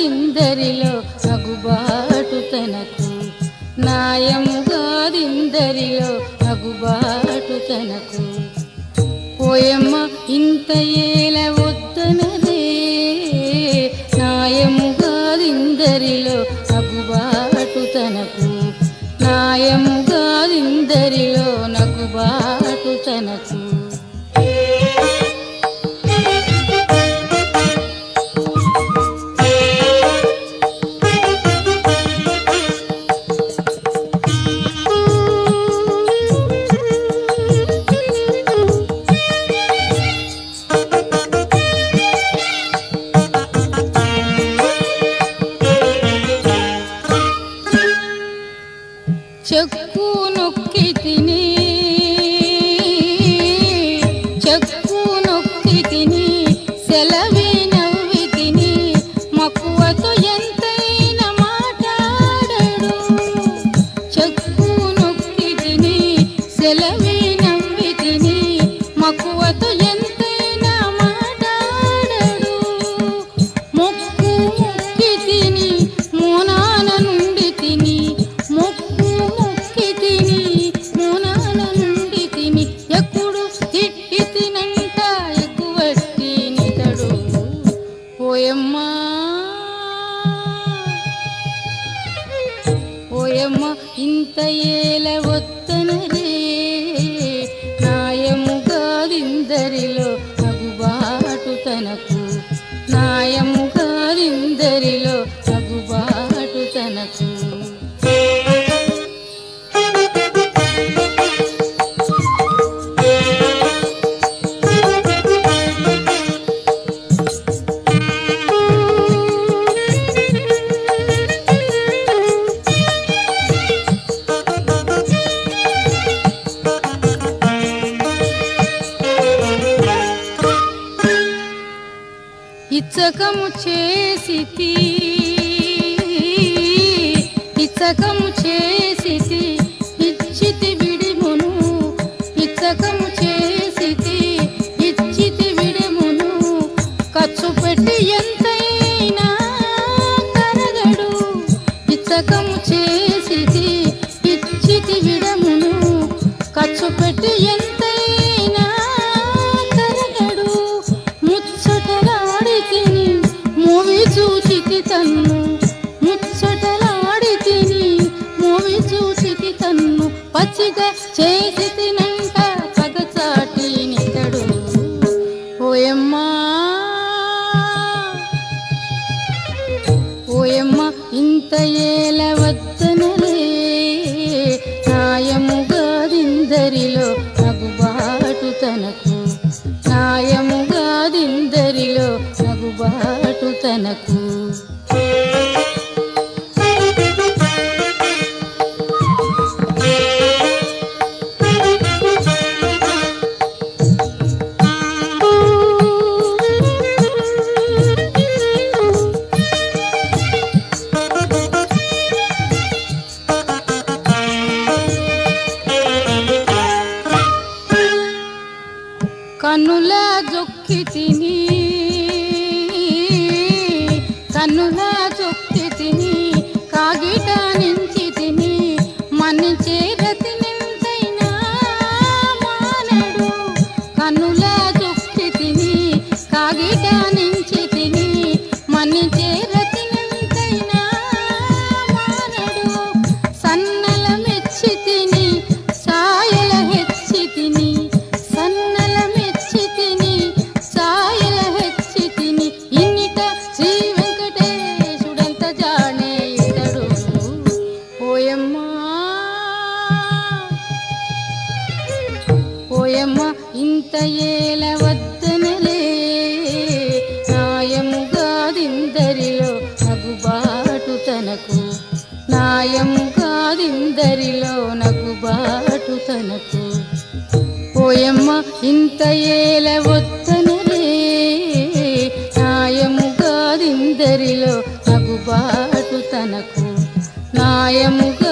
దిందరిలో నగుబాటు తనకు న్యాయముగా దిందరిలో నగుబాటు తనకు పోయమ్మ ఇంత ఏల వద్దనదే న్యాయముగా దిందరిలో నగుబాటు తనకు న్యాయముగా దిందరిలో నగుబాటు తనకు చెక్కు నొక్కి తిని చెక్కు నొక్కి తిని సెలవి నవ్వి తిని మక్కువతో ఎంతైనా మాట్లాడడు చెక్కు నొక్కి తిని సెలవి నవ్వి తిని మక్కువతో ఎంతైనా మాట్లాడడు మొక్కు మొక్కి తిని మోనాన నుండి తిని మొక్కు మొక్కి తిని మోనాన నుండి తిని ఎప్పుడు తిట్టి తినంట ఎక్కువ తినితడు పోయమ్మా ఓయమ్మ ఇంత ఏల వత్తనరే నాయముగా దిందరిలో నగుబాటు తనకు నాయముగా దిందరిలో నగుబాటు తనకు ఇచ్చకము చేసి ఇచ్చకము చేసి ఇచ్చితి విడిమును ఇచ్చకము చేసి ఇచ్చితి విడిమును ఖర్చు పెట్టి ఎంతైనా కరగడు ఇచ్చకము చేసి ఇచ్చితి విడమును ఖర్చు పెట్టి ఎంతైనా కరగడు ముచ్చటలాడి తిని మూవి చూచితి తన్ను ముచ్చటలాడి తిని మూవి చూచితి తన్ను పచ్చిగా చేసి తినంట పగచాటి నితడు ఓయమ్మా ఓయమ్మ ఇంత ఏల వద్దనలే న్యాయముగా దిందరిలో నగుబాటు తనకు న్యాయముగా దిందరిలో నగుబాటు తనకు కన్నుల జొక్కి తిని కన్నుల జొక్కి తిని కాగిట నుంచి తిని మన్నించే రతి నింతైనా మానడు కన్నుల జొక్కి తిని కాగిట నుంచి తిని మన్నించే రతి నింతైనా మానడు సన్నల మెచ్చి తిని సాయల హెచ్చి తిని సన్నల మెచ్చి తిని సాయల హెచ్చి తిని ఇన్నిట శ్రీ వెంకటేశుడంత జానే ఇతడు ఓయమ్మా ఓయమ్మ ఇంత ఏల వద్దనలే న్యాయముగా దిందరిలో నగుబాటు తనకు న్యాయముగా దిందరిలో నగుబాటు తనకు ఓయమ్మ ఇంత ఏల వద్దనలే న్యాయముగా దిందరిలో నగుబాటు తనకు న్యాయముగా